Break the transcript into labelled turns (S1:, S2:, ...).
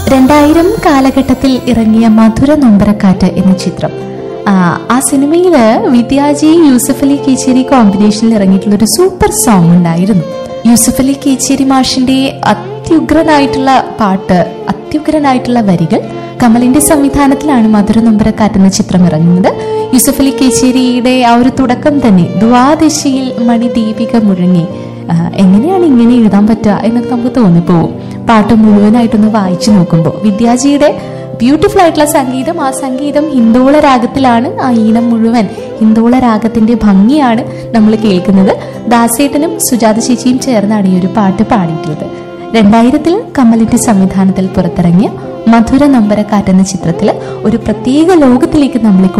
S1: രണ്ടായിരം കാലഘട്ടത്തിൽ ഇറങ്ങിയ മധുര നൊമ്പരക്കാറ്റ് എന്ന ചിത്രം ആ, ആ സിനിമയില് വിദ്യാജി യൂസഫ് അലി കേച്ചേരി കോമ്പിനേഷനിൽ ഇറങ്ങിയിട്ടുള്ള ഒരു സൂപ്പർ സോങ് ഉണ്ടായിരുന്നു യൂസഫ് അലി കേച്ചേരി മാഷിന്റെ അത്യുഗ്രനായിട്ടുള്ള പാട്ട് അത്യുഗ്രനായിട്ടുള്ള വരികൾ കമലിന്റെ സംവിധാനത്തിലാണ് മധുര നൊമ്പരക്കാറ്റ് എന്ന ചിത്രം ഇറങ്ങുന്നത് യൂസഫ് അലി കേച്ചേരിയുടെ ആ ഒരു തുടക്കം തന്നെ ദ്വാദശയിൽ മണിദീപിക മുഴങ്ങി ആ, എങ്ങനെയാണ് ഇങ്ങനെ എഴുതാൻ പറ്റുക എന്നൊക്കെ നമുക്ക് തോന്നിപ്പോവും പാട്ട് മുഴുവനായിട്ടൊന്ന് വായിച്ചു നോക്കുമ്പോൾ വിദ്യാജിയുടെ ബ്യൂട്ടിഫുൾ ആയിട്ടുള്ള സംഗീതം ആ സംഗീതം ഹിന്ദോള രാഗത്തിലാണ് ആ ഈണം മുഴുവൻ ഹിന്ദോള രാഗത്തിന്റെ ഭംഗിയാണ് നമ്മൾ കേൾക്കുന്നത് ദാസേട്ടനും സുജാത ചേച്ചിയും ചേർന്നാണ് ഈ ഒരു പാട്ട് പാടിയിട്ടുള്ളത് രണ്ടായിരത്തിൽ കമലിന്റെ സംവിധാനത്തിൽ പുറത്തിറങ്ങിയ മധുര നൊമ്പരക്കാറ്റ് എന്ന ചിത്രത്തിൽ ഒരു പ്രത്യേക ലോകത്തിലേക്ക് നമ്മളെ